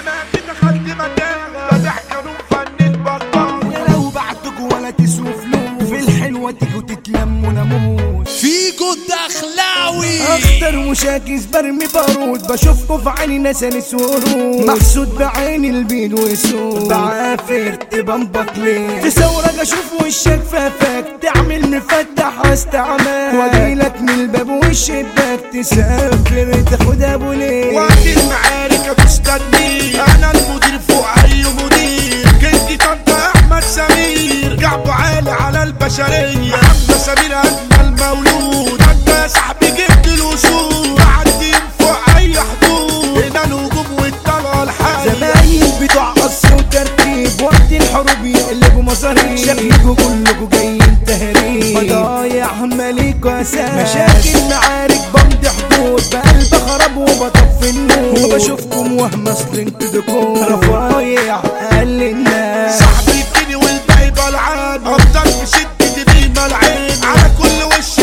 دماغي دخلت متاهة ده ضحكة من فن البطال لو بعتكوا ولا تسووا فلوس في الحلوة تيجوا تتلموا ناموس فيجو الدخلاوي اخضر مشاكس برمي بارود بشوفكوا في عيني نسانس ورود محسود بعيني البيض والسود بعافر تبنبك ليه تصورك اشوف وشك فافك تعمل مفتح واستعمال واجيلك من الباب والشباك تسافر تاخد ابو ليه وقت المعارك هتستني انا المدير فوق اي مدير جدي طنط احمد سمير جعبه عالي على البشريه محمد سمير اجمل مولود انت يا صاحبي جبت الوصول معديين فوق اي حدود هنا الهجوم والطلعه الحاليه زمايل بتوع قص وترتيب وقت الحروب يقلبوا مصاريف شكلكوا كلكوا جايين تهريب بضايع ماليكوا اساس مشاكل معارك بمضي حدود بقلب خراب وبطفي النور وبشوفكم وهم اصل انتوا ديكور رفايع اقل الناس صاحبي الدنيا والباقي بلعان افضل بشدة دي العين على كل وش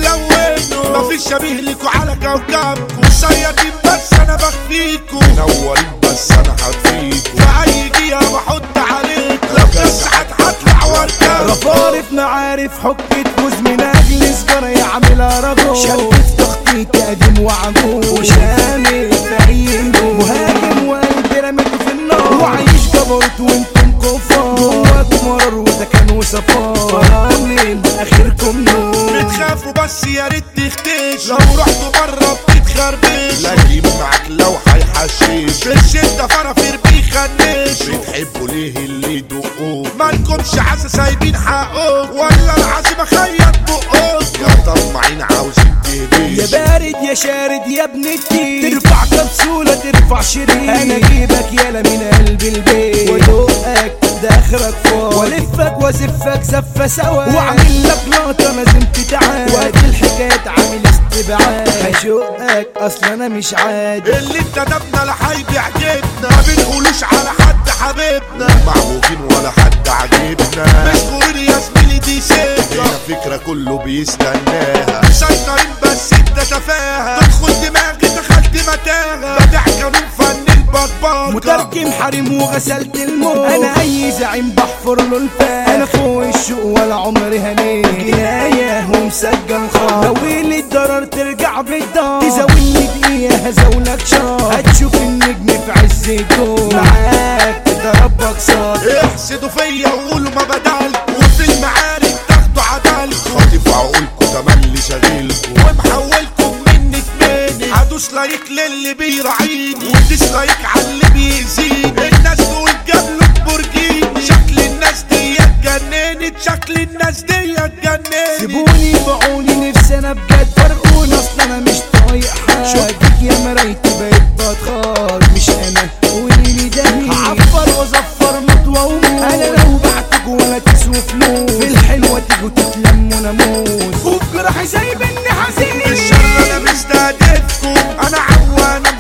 بيتلونوا مفيش شبيه لكوا على كوكبكوا صيادين بس انا بخفيكوا منورين بس انا هطفيكوا في اي جهة بحط عليكوا لو بس هتطلع واركب رفارف معارف حكة فوز من اجل سجارة يعملها رجل شاب في تخطيط قديم وعجوز وشامل في اي نجوم مهاجم وقلب رميته في النار وعايش جبروت وانتم كفار جواكم مرار وده كان وصفار فرامل اخركم نور بتخافوا بس يا ريت تختش لو رحتوا بره بتتخربش لاجي معاك لو هيحشش في الشدة فرافير بيخنش بتحبوا ليه اللي يدقوه مالكمش عسى سايبين حقوق ولا العزيمة خيط بقوق يا طماعين عاوزين يا تهديش بارد يا شارد يا ابن التين ترفع كبسولة ترفع شريط انا اجيبك يالا من قلب البيت وادوقك ده اخرك فوق والفك وازفك زفة سوا واعمل لك لقطة لازم تتعاد وادي الحكاية عامل استبعاد هشوقك اصل انا مش عادي اللي انتدبنا لحي بيعجبنا ما بنقولوش على حد حبيبنا معوجين ولا حد عجبنا مشغولين يا زميلي دي سكة هنا فكرة كله بيستناها مسيطرين بس انت تفاهة تدخل دماغي دخلت متاهة بضحكة من فن البطباقة مترجم حريم وغسلت الموت انا اي زعيم بحفر له الفاس انا فوق الشوق ولا عمري هنيت جناية ومسجل خاص لو اللي الضرر ترجع بالدار تزاولني دقيقة هزولك شهر هتشوف النجم في عز الدور معاك ضربك صار احسدوا فيا وقولوا ما بدلكوا وفي المعارك تاخدوا عدالكوا خاطف عقولكوا تملي شغيلكوا ومحولكم مني تماني هدوس لايك للي بيراعيني وديس لايك على اللي بيأذيني الناس دول جابلوا بورجيني شكل الناس دي اتجننت شكل الناس دي اتجننت سيبوني باعوني نفسي انا بجد فرقوني اصل انا مش طايق حاجة شوفك يا مرايتي بقيت بتخار مش انا قوليلي ده مين هعفر وازفر مطوى وموت انا لو بعتك ولا تسوى فلوس في الحلوة تيجوا تتلموا ناموس وبجرحي سايبني حزين الشر انا مستهدفكم انا عوانا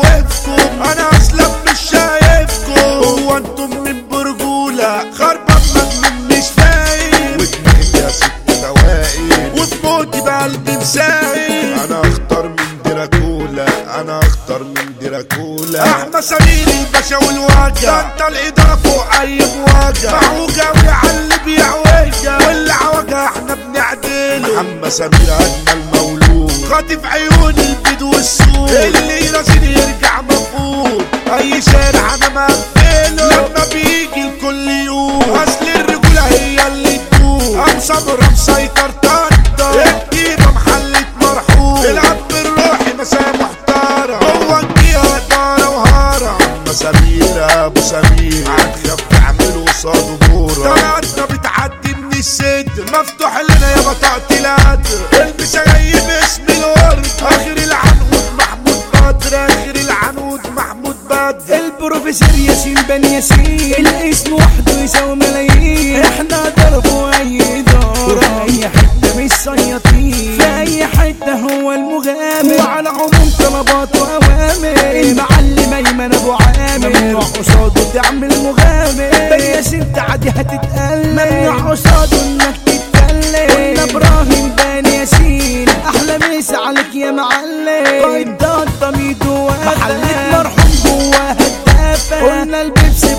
مخوفكم انا اصلا مش شايفكم هو انتم من برجولة خربان مجنون مش فايق ودماغي يا ست دواقي وفي موتي بقلبي مسايق انا اختار من دراكولا انا اختار من دراكولا احمد سمير الباشا والواجع ده انت الاداره فوق اي مواجهه معوجه ويعلي اللي بيعوجه واللي عوجه احنا بنعدله محمد سمير اجمل مولود خاطف عيون البيض والسود اللي يراسل يرجع مفقود اي شارع انا مقفله لما بيجي الكل يقول اصل الرجوله هي اللي تدوم ام صبر مسيطر طنطا الجيبه محلة مرحوم العب بالروحي مساء محترم هو الجيها دارة وهارة اما سمير ابو سمير هتخاف تعمل قصاده بورة طلعتنا بتعدي من الصدر مفتوح لنا يا بطاقة القدر البس جاي باسم الورد اخر العنقود محمود بدر اخر العنقود محمود بدر البروفيسور ياسين بن ياسين الاسم وحده يساوي ملايين احنا ضربوا اي دار في اي حته مش سياطين في اي حته هو المغامر وعلى عموم طلبات واوامر المعلم ايمن ابو عامر ممنوع قصاده تعمل مغامر بن ياسين تعدي هتتقلب ممنوع قصاده انك تتكلم قلنا ابراهيم بن ياسين احلى مسا عليك يا معلم قايد ده الضميد محلك مرحوم جواها الدافة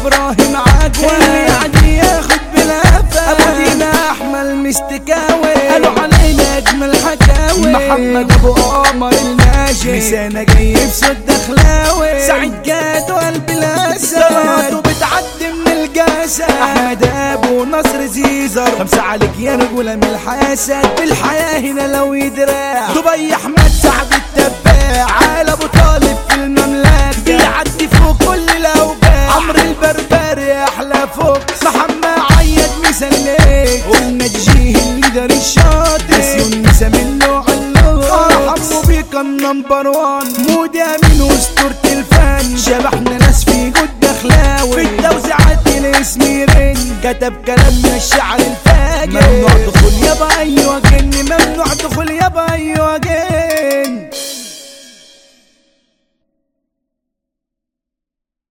ابراهيم عجوة اللي يعني ياخد بالقفا ابو دينا احمل مستكاوي قالوا علينا اجمل حكاوي محمد ابو قمر الماشي لسانه جاي بصوت دخلاوي سعيد جاد وقلب الاسد صلاته بتعدي من الجسد احمد ابو نصر زيزر خمسة عليك يا رجولة من الحسد الحياة هنا لو يدراع دبي احمد سعد التباع على ابو طالب في المملكة بيعدي فوق كل الاوجاع عمرو البربري احلى فوق محمد عيد مسلك قلنا تجيه الليدر الشاطر نسيون نسا منه علوق ارحموا بيك النمبر وان مودي امين واسطورة الفن شبحنا ناس في جود دخلاوي في التوزيعات الاسم يرن كتب كلامنا الشعر الفاجر ممنوع